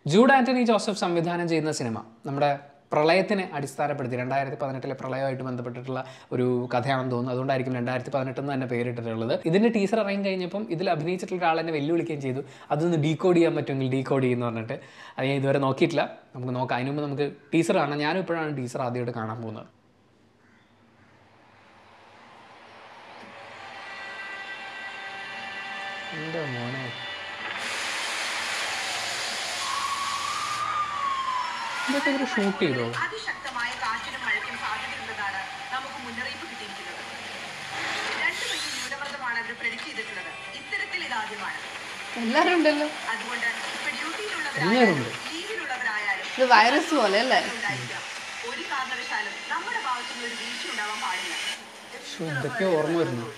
Jude Antony Joseph സംവിധാനം ചെയ്യുന്ന cinema നമ്മുടെ പ്രളയത്തിനെ അടിസ്ഥാനപ്പെടുത്തി രണ്ടായിരത്തി പതിനെട്ടിലെ പ്രളയമായിട്ട് ബന്ധപ്പെട്ടിട്ടുള്ള ഒരു കഥയാണെന്ന് തോന്നുന്നു അതുകൊണ്ടായിരിക്കും രണ്ടായിരത്തി പതിനെട്ടെന്ന് തന്നെ പേരിട്ടിട്ടുള്ളത് ഇതിന്റെ ടീസർ ഇറങ്ങി കഴിഞ്ഞപ്പം ഇതിൽ അഭിനയിച്ചിട്ടുള്ള ഒരാൾ എന്നെ വെല്ലുവിളിക്കുകയും ചെയ്തു അതൊന്ന് ഡീകോഡ് ചെയ്യാൻ പറ്റുമെങ്കിൽ ഡീകോഡ് ചെയ്യുമെന്ന് പറഞ്ഞിട്ട് അത് ഞാൻ ഇതുവരെ നോക്കിയിട്ടില്ല നമുക്ക് നോക്കാം അതിന് മുമ്പ് നമുക്ക് ടീസർ കാണാം ഞാനും ഇപ്പോഴാണ് ടീസർ ആദ്യമായിട്ട് കാണാൻ പോകുന്നത് എൻ്റെ മോനെ ഇതൊക്കെ ഇവർ ഷൂട്ട് ചെയ്തോ അതിശക്തമായ കാറ്റിനും മഴയ്ക്കും സാധ്യതയുണ്ടെന്നാണ് നമുക്ക് മുന്നറിയിപ്പ് കിട്ടിയിരിക്കുന്നത് രണ്ട് മണിക്ക് ന്യൂനമർദ്ദമാണ് അവർ പ്രഡിക്ട് ചെയ്തിട്ടുള്ളത് ഇത്തരത്തിൽ ഇതാദ്യമാണ് എല്ലാരും ഉണ്ടല്ലോ അതുകൊണ്ട് ഇപ്പൊ എല്ലാവരും ഡ്യൂട്ടിയിലുള്ളവരായാലും ഉണ്ട്. ലീവിലുള്ളവരായാലും ഇത് വൈറസ് പോലെ അല്ലേ ഉണ്ടായിരിക്കാം ഒരു കാരണവശാലും നമ്മുടെ ഭാഗത്തുനിന്ന് ഒരു വീഴ്ച ഉണ്ടാവാൻ പാടില്ല ശ്ശോ, എന്തൊക്കെയോ ഓർമ്മ വരുന്നു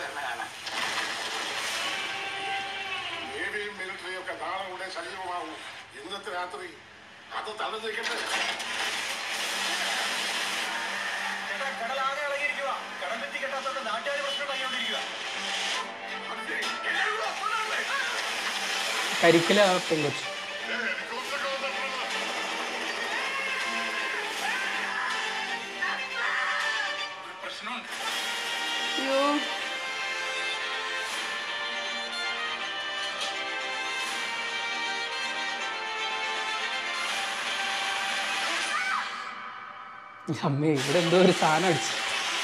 നേവിയും മിലിറ്ററിയും ഒക്കെ നാളെ കൂടെ സജീവമാവും ഇന്നത്തെ രാത്രി അത് തടഞ്ഞിരിക്കട്ടെ ചേട്ടാ കടലാകെ ഇളകിയിരിക്കുക കടൽ തെറ്റി കെട്ടാത്തോണ്ട് നാട്ടുകാർ പ്രശ്നം ഉണ്ടാക്കിക്കൊണ്ടിരിക്കുക കരിക്കല പെങ്കൊച്ച് പ്രശ്നമുണ്ട് അയ്യോ അമ്മേ ഇവിടെ എന്തോ ഒരു സാധനം അടിച്ചു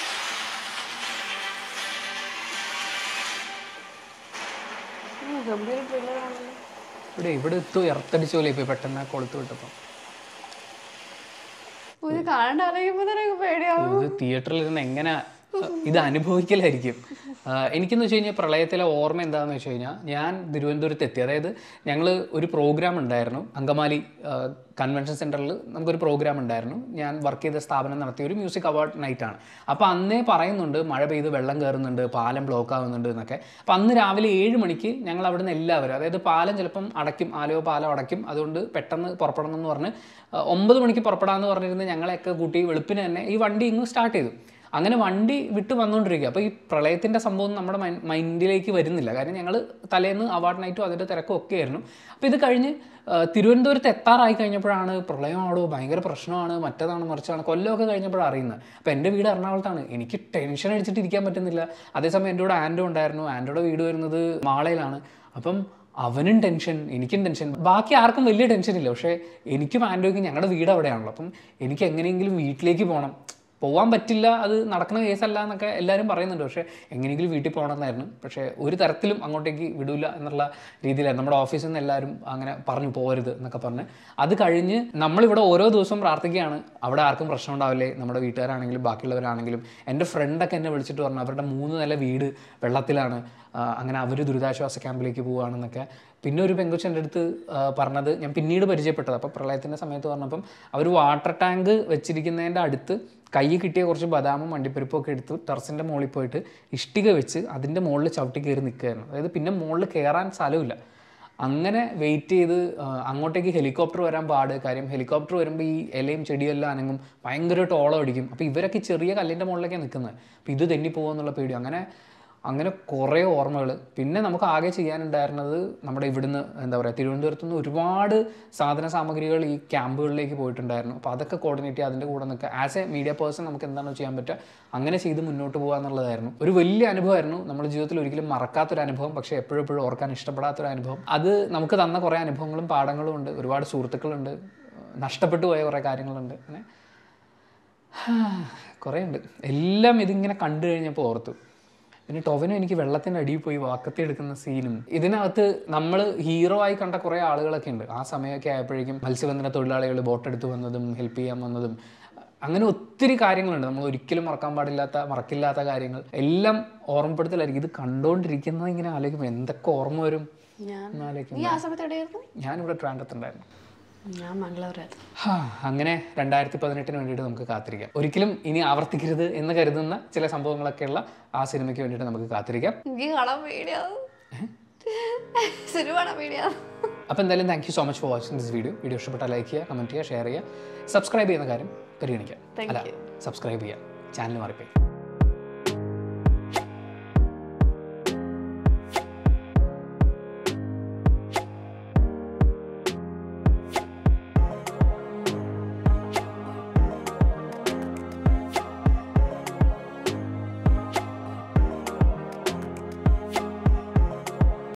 ഉം, ഗംഭീര thriller ആണല്ലോ. ഇവിടെ ഇവിടെ എത്തോ ഇറത്തടിച്ച പോലെ ഇപ്പൊ പെട്ടെന്ന് കൊളുത്ത് വിട്ടപ്പോ ഓ, ഇത് കാണാണ്ട് അറിയുമ്പോ തന്നെ എനിക്ക് പേടിയാവും ഇത് തിയേറ്ററിൽ ഇരുന്ന് എങ്ങനെ ഇത് അനുഭവിക്കലായിരിക്കും ആ, എനിക്കെന്ന് വെച്ച് കഴിഞ്ഞാൽ പ്രളയത്തിലെ ഓർമ്മ എന്താണെന്ന് വെച്ച് കഴിഞ്ഞാൽ ഞാൻ തിരുവനന്തപുരത്ത് എത്തി അതായത് ഞങ്ങൾ ഒരു പ്രോഗ്രാം ഉണ്ടായിരുന്നു അങ്കമാലി കൺവെൻഷൻ സെൻറ്ററിൽ നമുക്കൊരു പ്രോഗ്രാം ഉണ്ടായിരുന്നു ഞാൻ വർക്ക് ചെയ്ത സ്ഥാപനം നടത്തിയ ഒരു മ്യൂസിക് അവാർഡ് നൈറ്റാണ് അപ്പോൾ അന്നേ പറയുന്നുണ്ട് മഴ പെയ്ത് വെള്ളം കയറുന്നുണ്ട് പാലം ബ്ലോക്ക് ആവുന്നുണ്ട് എന്നൊക്കെ അപ്പോൾ അന്ന് രാവിലെ ഏഴ് മണിക്ക് ഞങ്ങൾ അവിടുന്ന് എല്ലാവരും അതായത് പാലം ചിലപ്പം അടയ്ക്കും ആലുവ പാലം അടയ്ക്കും അതുകൊണ്ട് പെട്ടെന്ന് പുറപ്പെടണം എന്ന് പറഞ്ഞ് ആ, ഒമ്പത് മണിക്ക് പുറപ്പെടാമെന്ന് പറഞ്ഞിരുന്ന ഞങ്ങളെയൊക്കെ കൂട്ടി വെളുപ്പിന് തന്നെ ഈ വണ്ടി ഇങ്ങ് സ്റ്റാർട്ട് ചെയ്തു അങ്ങനെ വണ്ടി വിട്ട് വന്നുകൊണ്ടിരിക്കുക അപ്പോൾ ഈ പ്രളയത്തിൻ്റെ സംഭവം നമ്മുടെ മൈ- മൈൻഡിലേക്ക് വരുന്നില്ല കാര്യം ഞങ്ങൾ തലേന്ന് അവാർഡ് നൈറ്റും അതിൻ്റെ തിരക്കും ഒക്കെ ആയിരുന്നു അപ്പോൾ ഇത് കഴിഞ്ഞ് ആ, തിരുവനന്തപുരത്ത് എത്താറായി കഴിഞ്ഞപ്പോഴാണ് പ്രളയമാണോ ഭയങ്കര പ്രശ്നമാണ് മറ്റേതാണ് മറിച്ചാണ് കൊല്ലമൊക്കെ കഴിഞ്ഞപ്പോഴാണ് അറിയുന്നത് അപ്പോൾ എൻ്റെ വീട് എറണാകുളത്താണ് എനിക്ക് ടെൻഷൻ അടിച്ചിട്ട് ഇരിക്കാൻ പറ്റുന്നില്ല അതേസമയം എൻ്റെ കൂടെ ആൻഡോ ഉണ്ടായിരുന്നു ആൻഡോയുടെ വീട് വരുന്നത് മാളയിലാണ് അപ്പം അവനും ടെൻഷൻ എനിക്കും ടെൻഷൻ ബാക്കി ആർക്കും വലിയ ടെൻഷൻ ഇല്ല പക്ഷേ എനിക്കും ആൻഡോയ്ക്കും ഞങ്ങളുടെ വീട് അവിടെയാണല്ലോ അപ്പം എനിക്ക് എങ്ങനെയെങ്കിലും വീട്ടിലേക്ക് പോകണം പോകാൻ പറ്റില്ല അത് നടക്കുന്ന കേസല്ല എന്നൊക്കെ എല്ലാവരും പറയുന്നുണ്ട് പക്ഷേ എങ്ങനെയെങ്കിലും വീട്ടിൽ പോകണമെന്നായിരുന്നു പക്ഷേ ഒരു തരത്തിലും അങ്ങോട്ടേക്ക് വിടൂല എന്നുള്ള രീതിയിലായിരുന്നു നമ്മുടെ ഓഫീസിൽ നിന്ന് എല്ലാവരും അങ്ങനെ പറഞ്ഞു പോകരുത് എന്നൊക്കെ പറഞ്ഞ് അത് കഴിഞ്ഞ് നമ്മളിവിടെ ഓരോ ദിവസവും പ്രാർത്ഥിക്കുകയാണ് അവിടെ ആർക്കും പ്രശ്നം ഉണ്ടാവില്ലേ നമ്മുടെ വീട്ടുകാരാണെങ്കിലും ബാക്കിയുള്ളവരാണെങ്കിലും എൻ്റെ ഫ്രണ്ടൊക്കെ എന്നെ വിളിച്ചിട്ട് പറഞ്ഞു അവരുടെ മൂന്ന് നില വീട് വെള്ളത്തിലാണ് ആ, അങ്ങനെ അവർ ദുരിതാശ്വാസ ക്യാമ്പിലേക്ക് പോവുകയാണെന്നൊക്കെ പിന്നെ ഒരു പെങ്കൊച്ച് എൻ്റെ അടുത്ത് ആ, പറഞ്ഞത് ഞാൻ പിന്നീട് പരിചയപ്പെട്ടത് അപ്പോൾ പ്രളയത്തിൻ്റെ സമയത്ത് പറഞ്ഞപ്പം അവർ വാട്ടർ ടാങ്ക് വെച്ചിരിക്കുന്നതിൻ്റെ അടുത്ത് കൈ കിട്ടിയ കുറച്ച് ബദാമും വണ്ടിപ്പരിപ്പും ഒക്കെ എടുത്ത് ടെറസിൻ്റെ മുകളിൽ പോയിട്ട് ഇഷ്ടിക വെച്ച് അതിൻ്റെ മുകളിൽ ചവിട്ടി കയറി നിൽക്കുകയായിരുന്നു അതായത് പിന്നെ മുകളിൽ കയറാൻ സ്ഥലമില്ല അങ്ങനെ വെയിറ്റ് ചെയ്ത് ആ, അങ്ങോട്ടേക്ക് ഹെലികോപ്റ്റർ വരാൻ പാട് കാര്യം ഹെലികോപ്റ്റർ വരുമ്പോൾ ഈ ഇലയും ചെടിയും എല്ലാം അനങ്ങും ഭയങ്കരമായിട്ട് ഓളം അടിക്കും അപ്പോൾ ഇവരൊക്കെ ഈ ചെറിയ കല്ലിൻ്റെ മുകളിലേക്കാണ് നിൽക്കുന്നത് അപ്പോൾ ഇത് തെന്നി പോകുമെന്നുള്ള പേടി അങ്ങനെ അങ്ങനെ കുറേ ഓർമ്മകൾ പിന്നെ നമുക്ക് ആകെ ചെയ്യാനുണ്ടായിരുന്നത് നമ്മുടെ ഇവിടുന്ന് എന്താ പറയുക തിരുവനന്തപുരത്ത് നിന്ന് ഒരുപാട് സാധന സാമഗ്രികൾ ഈ ക്യാമ്പുകളിലേക്ക് പോയിട്ടുണ്ടായിരുന്നു അപ്പോൾ അതൊക്കെ കോർഡിനേറ്റ് ചെയ്യുക അതിൻ്റെ കൂടെ നിൽക്കുക ആസ് എ മീഡിയ പേഴ്സൺ നമുക്ക് എന്താണോ ചെയ്യാൻ പറ്റുക അങ്ങനെ ചെയ്ത് മുന്നോട്ട് പോകുക എന്നുള്ളതായിരുന്നു ഒരു വലിയ അനുഭവമായിരുന്നു നമ്മുടെ ജീവിതത്തിൽ ഒരിക്കലും മറക്കാത്തൊരു അനുഭവം പക്ഷേ എപ്പോഴും എപ്പോഴും ഓർക്കാൻ ഇഷ്ടപ്പെടാത്തൊരു അനുഭവം അത് നമുക്ക് തന്ന കുറേ അനുഭവങ്ങളും പാഠങ്ങളും ഉണ്ട് ഒരുപാട് സുഹൃത്തുക്കളുണ്ട് നഷ്ടപ്പെട്ടു പോയ കുറേ കാര്യങ്ങളുണ്ട് അങ്ങനെ കുറേ ഉണ്ട് എല്ലാം ഇതിങ്ങനെ കണ്ടു കഴിഞ്ഞപ്പോൾ ഓർത്തു പിന്നെ ടൊവിനോ എനിക്ക് വെള്ളത്തിൻ്റെ അടിയിൽ പോയി വാക്കത്തി എടുക്കുന്ന സീനും ഇതിനകത്ത് നമ്മൾ ഹീറോ ആയി കണ്ട കുറേ ആളുകളൊക്കെ ഉണ്ട് ആ സമയമൊക്കെ ആയപ്പോഴേക്കും മത്സ്യബന്ധന തൊഴിലാളികൾ ബോട്ടെടുത്ത് വന്നതും ഹെൽപ്പ് ചെയ്യാൻ വന്നതും അങ്ങനെ ഒത്തിരി കാര്യങ്ങളുണ്ട് നമ്മൾ ഒരിക്കലും മറക്കാൻ പാടില്ലാത്ത മറക്കില്ലാത്ത കാര്യങ്ങൾ എല്ലാം ഓർമ്മപ്പെടുത്തലായിരിക്കും ഇത് കണ്ടുകൊണ്ടിരിക്കുന്നത് ഇങ്ങനെ ആലോചിക്കുമ്പോൾ എന്തൊക്കെ ഓർമ്മ വരും ഞാൻ എന്നാലോചിക്കും നീ ആ സമയത്ത് എവിടെയായിരുന്നു ഞാനിവിടെ ട്രാൻഡത്തുണ്ടായിരുന്നു ഞാൻ മംഗളൂരായിരുന്നു ഹാ, അങ്ങനെ രണ്ടായിരത്തി പതിനെട്ടിന് വേണ്ടിയിട്ട് നമുക്ക് കാത്തിരിക്കാം ഒരിക്കലും ഇനി ആവർത്തിക്കരുത് എന്ന് കരുതുന്ന ചില സംഭവങ്ങളൊക്കെയുള്ള ആ സിനിമയ്ക്ക് വേണ്ടിയിട്ട് നമുക്ക് കാത്തിരിക്കാം എനിക്ക് കാണാൻ പേടിയാവും സിനിമ കാണാൻ പേടിയാവും അപ്പോൾ എന്തായാലും thank you so much for watching this video video ഇഷ്ടപ്പെട്ടാൽ ലൈക്ക് ചെയ്യുക കമൻറ്റ് ചെയ്യുക ഷെയർ ചെയ്യുക സബ്സ്ക്രൈബ് ചെയ്യുന്ന കാര്യം പരിഗണിക്കാം Thank അല്ല you. സബ്സ്ക്രൈബ് ചെയ്യുക ചാനൽ മാറിപ്പോയി